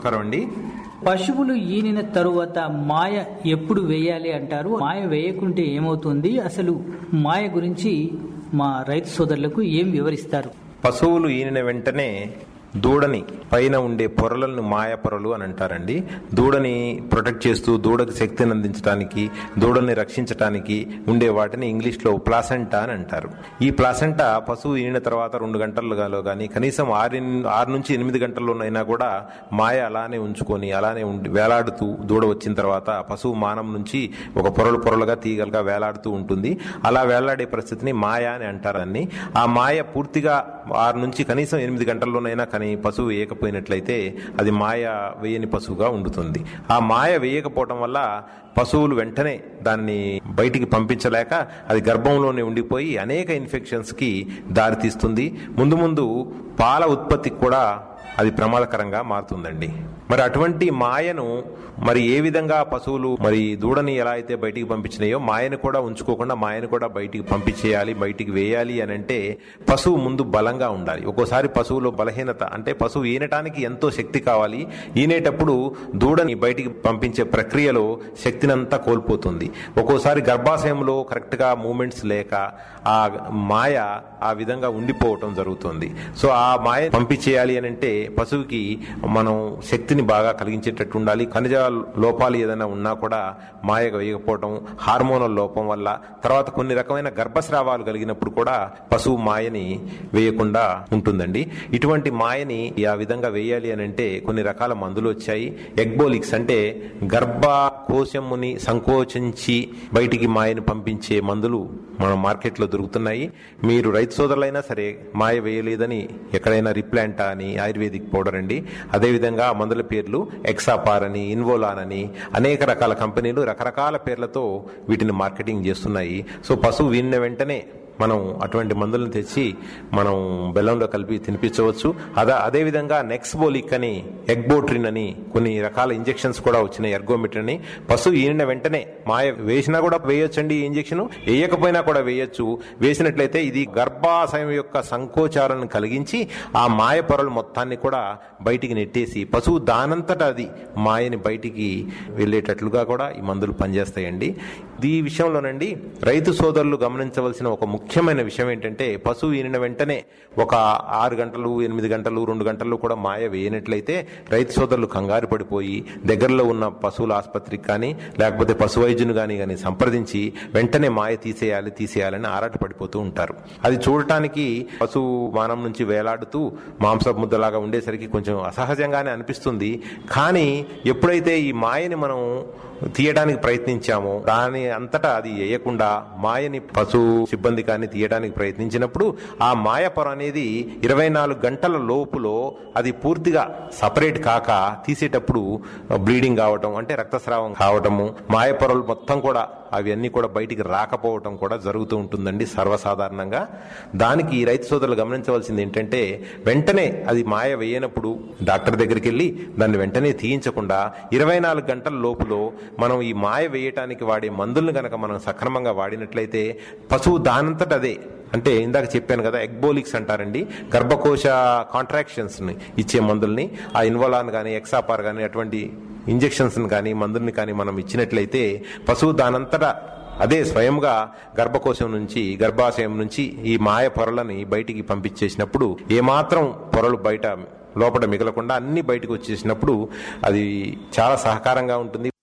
నమస్కారం అండి పశువులు ఈనిన తరువాత మాయ ఎప్పుడు వేయాలి అంటారు మాయ వేయకుంటే ఏమవుతుంది అసలు మాయ గురించి మా రైతు సోదరులకు ఏం వివరిస్తారు పశువులు ఈనిన వెంటనే దూడని పైన ఉండే పొరలను మాయ పొరలు అని అంటారండి దూడని ప్రొటెక్ట్ చేస్తూ దూడకి శక్తిని అందించడానికి దూడని రక్షించడానికి ఉండే వాటిని ఇంగ్లీష్లో ప్లాసెంటా అని అంటారు ఈ ప్లాసెంటా పశువు ఈనిన తర్వాత రెండు గంటలలో కానీ కనీసం ఆరు ఆరు నుంచి ఎనిమిది గంటల్లోనైనా కూడా మాయ అలానే ఉంచుకొని అలానే ఉండి వేలాడుతూ దూడ వచ్చిన తర్వాత పశువు మానం నుంచి ఒక పొరలు పొరలుగా తీగలుగా వేలాడుతూ ఉంటుంది అలా వేలాడే పరిస్థితిని మాయ అని అంటారని ఆ మాయ పూర్తిగా ఆరు నుంచి కనీసం ఎనిమిది గంటల్లోనైనా కానీ పశువు వేయకపోయినట్లయితే అది మాయ వేయని పశువుగా ఉండుతుంది ఆ మాయ వేయకపోవటం వల్ల పశువులు వెంటనే దాన్ని బయటికి పంపించలేక అది గర్భంలోనే ఉండిపోయి అనేక ఇన్ఫెక్షన్స్ కి దారితీస్తుంది ముందు ముందు పాల ఉత్పత్తికి కూడా అది ప్రమాదకరంగా మారుతుందండి మరి అటువంటి మాయను మరి ఏ విధంగా పశువులు మరి దూడని ఎలా అయితే బయటికి పంపించినాయో మాయను కూడా ఉంచుకోకుండా మాయను కూడా బయటికి పంపించేయాలి బయటికి వేయాలి అని అంటే పశువు ముందు బలంగా ఉండాలి ఒక్కోసారి పశువులో బలహీనత అంటే పశువు ఈనటానికి ఎంతో శక్తి కావాలి ఈనేటప్పుడు దూడని బయటికి పంపించే ప్రక్రియలో శక్తినంతా కోల్పోతుంది ఒక్కోసారి గర్భాశయంలో కరెక్ట్గా మూమెంట్స్ లేక ఆ మాయ ఆ విధంగా ఉండిపోవటం జరుగుతుంది సో ఆ మాయ పంపించేయాలి అని అంటే పశువుకి మనం శక్తిని బాగా కలిగించేటట్టు ఉండాలి ఖనిజ లోపాలు ఏదైనా ఉన్నా కూడా మాయ వేయకపోవటం హార్మోనల్ లోపం వల్ల తర్వాత కొన్ని రకమైన గర్భస్రావాలు కలిగినప్పుడు కూడా పశువు మాయని వేయకుండా ఉంటుందండి ఇటువంటి మాయని ఆ విధంగా వేయాలి అని అంటే కొన్ని రకాల మందులు వచ్చాయి ఎగ్బోలిక్స్ అంటే గర్భ కోశముని సంకోచించి బయటికి మాయని పంపించే మందులు మన మార్కెట్లో దొరుకుతున్నాయి మీరు రైతు సోదరులైనా సరే మాయ వేయలేదని ఎక్కడైనా రిప్లాంటా అని ఆయుర్వేదిక్ పౌడర్ అండి అదేవిధంగా ఆ మందుల పేర్లు ఎక్సాపార్ అని ఇన్వోలాన్ అని అనేక రకాల కంపెనీలు రకరకాల పేర్లతో వీటిని మార్కెటింగ్ చేస్తున్నాయి సో పశువు విన్న వెంటనే మనం అటువంటి మందులను తెచ్చి మనం బెల్లంలో కలిపి తినిపించవచ్చు అదా అదేవిధంగా నెక్స్బోలిక్ అని ఎగ్బోట్రిన్ అని కొన్ని రకాల ఇంజెక్షన్స్ కూడా వచ్చినాయి ఎర్గోమిటర్ అని పశువు ఈనిన వెంటనే మాయ వేసినా కూడా వేయొచ్చండి ఈ ఇంజెక్షన్ వేయకపోయినా కూడా వేయొచ్చు వేసినట్లయితే ఇది గర్భాశయం యొక్క సంకోచారాన్ని కలిగించి ఆ మాయ పొరలు మొత్తాన్ని కూడా బయటికి నెట్టేసి పశువు దానంతట అది మాయని బయటికి వెళ్ళేటట్లుగా కూడా ఈ మందులు పనిచేస్తాయండి ఈ విషయంలోనండి రైతు సోదరులు గమనించవలసిన ఒక ముఖ్యమైన విషయం ఏంటంటే పశువు ఈనిన వెంటనే ఒక ఆరు గంటలు ఎనిమిది గంటలు రెండు గంటలు కూడా మాయ వేయనట్లయితే రైతు సోదరులు కంగారు పడిపోయి దగ్గరలో ఉన్న పశువుల ఆసుపత్రికి కానీ లేకపోతే పశు వైద్యుని కానీ కానీ సంప్రదించి వెంటనే మాయ తీసేయాలి తీసేయాలని ఆరాట పడిపోతూ ఉంటారు అది చూడటానికి పశువు మానం నుంచి వేలాడుతూ మాంస ముద్దలాగా ఉండేసరికి కొంచెం అసహజంగానే అనిపిస్తుంది కానీ ఎప్పుడైతే ఈ మాయని మనం తీయడానికి ప్రయత్నించామో దాని అంతటా అది వేయకుండా మాయని పశు సిబ్బంది కానీ తీయడానికి ప్రయత్నించినప్పుడు ఆ మాయ పొర అనేది ఇరవై నాలుగు గంటల లోపులో అది పూర్తిగా సపరేట్ కాక తీసేటప్పుడు బ్లీడింగ్ కావటం అంటే రక్తస్రావం కావటము మాయ పొరలు మొత్తం కూడా అవి అన్ని కూడా బయటికి రాకపోవటం కూడా జరుగుతూ ఉంటుందండి సర్వసాధారణంగా దానికి ఈ రైతు సోదరులు గమనించవలసింది ఏంటంటే వెంటనే అది మాయ వేయనప్పుడు డాక్టర్ దగ్గరికి వెళ్ళి దాన్ని వెంటనే తీయించకుండా ఇరవై నాలుగు గంటల లోపులో మనం ఈ మాయ వేయటానికి వాడే మందులను గనక మనం సక్రమంగా వాడినట్లయితే పశువు దానంతట అదే అంటే ఇందాక చెప్పాను కదా ఎగ్బోలిక్స్ అంటారండి గర్భకోశ కాంట్రాక్షన్స్ ని ఇచ్చే మందుల్ని ఆ ఇన్వలాన్ కానీ ఎక్సాపార్ కానీ అటువంటి ఇంజెక్షన్స్ కానీ మందుల్ని కానీ మనం ఇచ్చినట్లయితే పశువు దానంతటా అదే స్వయంగా గర్భకోశం నుంచి గర్భాశయం నుంచి ఈ మాయ పొరలని బయటికి పంపించేసినప్పుడు ఏమాత్రం పొరలు బయట లోపల మిగలకుండా అన్ని బయటకు వచ్చేసినప్పుడు అది చాలా సహకారంగా ఉంటుంది